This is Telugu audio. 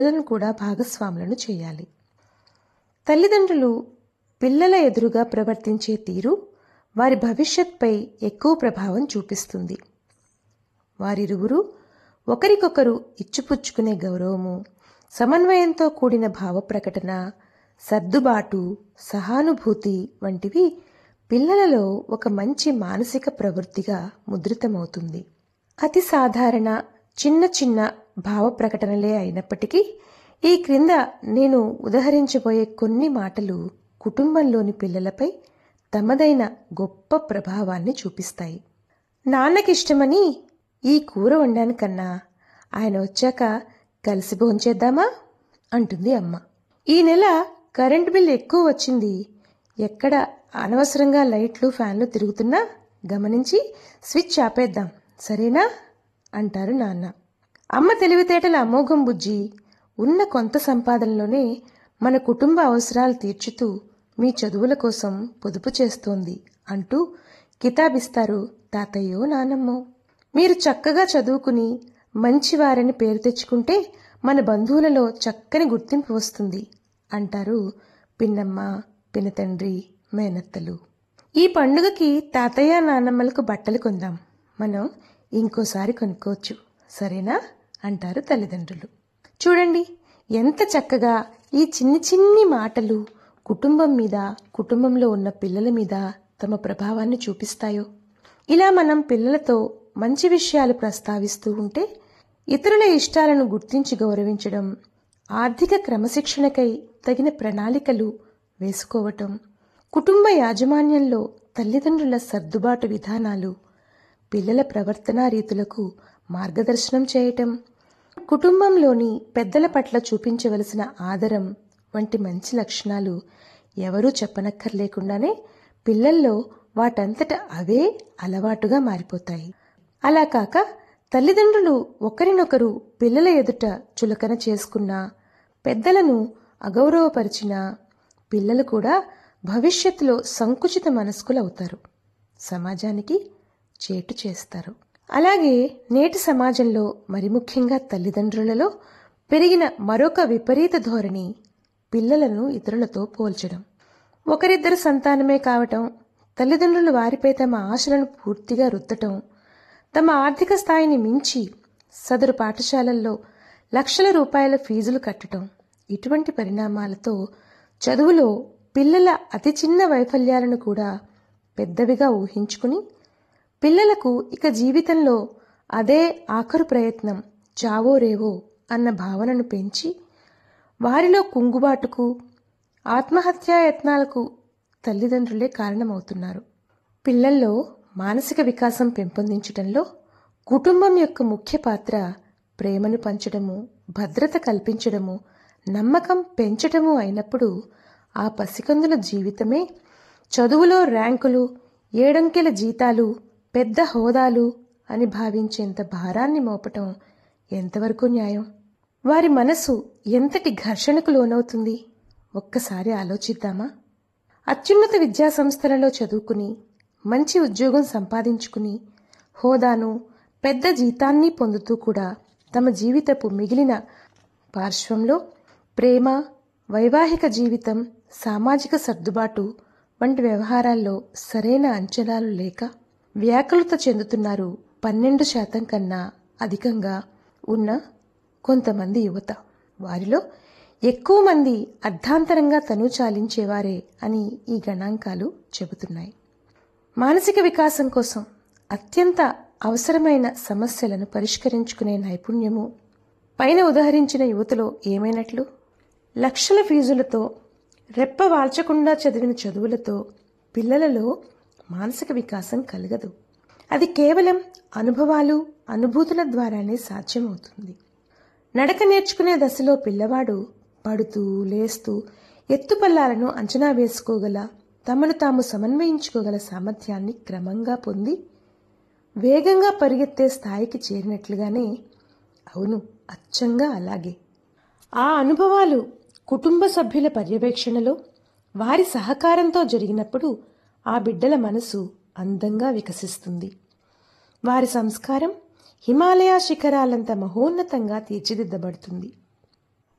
పిల్లలను కూడా భాగస్వాములను చేయాలి తల్లిదండ్రులు పిల్లల ఎదురుగా ప్రవర్తించే తీరు వారి భవిష్యత్పై ఎక్కువ ప్రభావం చూపిస్తుంది వారిరువురు ఒకరికొకరు ఇచ్చిపుచ్చుకునే గౌరవము సమన్వయంతో కూడిన భావ ప్రకటన సర్దుబాటు సహానుభూతి వంటివి పిల్లలలో ఒక మంచి మానసిక ప్రవృత్తిగా ముద్రితమవుతుంది అతి సాధారణ చిన్న చిన్న భావ ప్రకటనలే అయినప్పటికీ ఈ క్రింద నేను ఉదహరించబోయే కొన్ని మాటలు కుటుంబంలోని పిల్లలపై తమదైన గొప్ప ప్రభావాన్ని చూపిస్తాయి నాన్నకిష్టమని ఈ కూర వండాను కన్నా ఆయన వచ్చాక కలిసి భోంచేద్దామా అంటుంది అమ్మ ఈ నెల కరెంట్ బిల్ ఎక్కువ వచ్చింది ఎక్కడ అనవసరంగా లైట్లు ఫ్యాన్లు తిరుగుతున్నా గమనించి స్విచ్ ఆపేద్దాం సరేనా అంటారు నాన్న అమ్మ తెలివితేటల అమోఘం బుజ్జి ఉన్న కొంత సంపాదనలోనే మన కుటుంబ అవసరాలు తీర్చుతూ మీ చదువుల కోసం పొదుపు చేస్తోంది అంటూ కితాబిస్తారు తాతయ్యో నానమ్మో మీరు చక్కగా చదువుకుని మంచివారని పేరు తెచ్చుకుంటే మన బంధువులలో చక్కని గుర్తింపు వస్తుంది అంటారు పిన్నమ్మ పినతండ్రి మేనత్తలు ఈ పండుగకి తాతయ్య నానమ్మలకు బట్టలు కొందాం మనం ఇంకోసారి కొనుక్కోవచ్చు సరేనా అంటారు తల్లిదండ్రులు చూడండి ఎంత చక్కగా ఈ చిన్ని చిన్ని మాటలు కుటుంబం మీద కుటుంబంలో ఉన్న పిల్లల మీద తమ ప్రభావాన్ని చూపిస్తాయో ఇలా మనం పిల్లలతో మంచి విషయాలు ప్రస్తావిస్తూ ఉంటే ఇతరుల ఇష్టాలను గుర్తించి గౌరవించడం ఆర్థిక క్రమశిక్షణకై తగిన ప్రణాళికలు వేసుకోవటం కుటుంబ యాజమాన్యంలో తల్లిదండ్రుల సర్దుబాటు విధానాలు పిల్లల ప్రవర్తనా రీతులకు మార్గదర్శనం చేయటం కుటుంబంలోని పెద్దల పట్ల చూపించవలసిన ఆదరం వంటి మంచి లక్షణాలు ఎవరూ చెప్పనక్కర్లేకుండానే పిల్లల్లో వాటంతట అవే అలవాటుగా మారిపోతాయి అలా కాక తల్లిదండ్రులు ఒకరినొకరు పిల్లల ఎదుట చులకన చేసుకున్నా పెద్దలను అగౌరవపరిచినా పిల్లలు కూడా భవిష్యత్తులో సంకుచిత మనస్కులవుతారు సమాజానికి చేటు చేస్తారు అలాగే నేటి సమాజంలో మరి ముఖ్యంగా తల్లిదండ్రులలో పెరిగిన మరొక విపరీత ధోరణి పిల్లలను ఇతరులతో పోల్చడం ఒకరిద్దరు సంతానమే కావటం తల్లిదండ్రులు వారిపై తమ ఆశలను పూర్తిగా రుద్దటం తమ ఆర్థిక స్థాయిని మించి సదరు పాఠశాలల్లో లక్షల రూపాయల ఫీజులు కట్టడం ఇటువంటి పరిణామాలతో చదువులో పిల్లల అతి చిన్న వైఫల్యాలను కూడా పెద్దవిగా ఊహించుకుని పిల్లలకు ఇక జీవితంలో అదే ఆఖరు ప్రయత్నం చావో రేవో అన్న భావనను పెంచి వారిలో కుంగుబాటుకు ఆత్మహత్యా యత్నాలకు తల్లిదండ్రులే కారణమవుతున్నారు పిల్లల్లో మానసిక వికాసం పెంపొందించడంలో కుటుంబం యొక్క ముఖ్య పాత్ర ప్రేమను పంచడము భద్రత కల్పించడము నమ్మకం పెంచడము అయినప్పుడు ఆ పసికందుల జీవితమే చదువులో ర్యాంకులు ఏడంకెల జీతాలు పెద్ద హోదాలు అని భావించేంత భారాన్ని మోపటం ఎంతవరకు న్యాయం వారి మనసు ఎంతటి ఘర్షణకు లోనవుతుంది ఒక్కసారి ఆలోచిద్దామా అత్యున్నత విద్యా సంస్థలలో చదువుకుని మంచి ఉద్యోగం సంపాదించుకుని హోదాను పెద్ద జీతాన్ని పొందుతూ కూడా తమ జీవితపు మిగిలిన పార్శ్వంలో ప్రేమ వైవాహిక జీవితం సామాజిక సర్దుబాటు వంటి వ్యవహారాల్లో సరైన అంచనాలు లేక వ్యాకులత చెందుతున్నారు పన్నెండు శాతం కన్నా అధికంగా ఉన్న కొంతమంది యువత వారిలో ఎక్కువ మంది అర్ధాంతరంగా తను చాలించేవారే అని ఈ గణాంకాలు చెబుతున్నాయి మానసిక వికాసం కోసం అత్యంత అవసరమైన సమస్యలను పరిష్కరించుకునే నైపుణ్యము పైన ఉదహరించిన యువతలో ఏమైనట్లు లక్షల ఫీజులతో రెప్ప వాల్చకుండా చదివిన చదువులతో పిల్లలలో మానసిక వికాసం కలగదు అది కేవలం అనుభవాలు అనుభూతుల ద్వారానే సాధ్యమవుతుంది నడక నేర్చుకునే దశలో పిల్లవాడు పడుతూ లేస్తూ ఎత్తుపల్లాలను అంచనా వేసుకోగల తమను తాము సమన్వయించుకోగల సామర్థ్యాన్ని క్రమంగా పొంది వేగంగా పరిగెత్తే స్థాయికి చేరినట్లుగానే అవును అచ్చంగా అలాగే ఆ అనుభవాలు కుటుంబ సభ్యుల పర్యవేక్షణలో వారి సహకారంతో జరిగినప్పుడు ఆ బిడ్డల మనసు అందంగా వికసిస్తుంది వారి సంస్కారం హిమాలయ శిఖరాలంత మహోన్నతంగా తీర్చిదిద్దబడుతుంది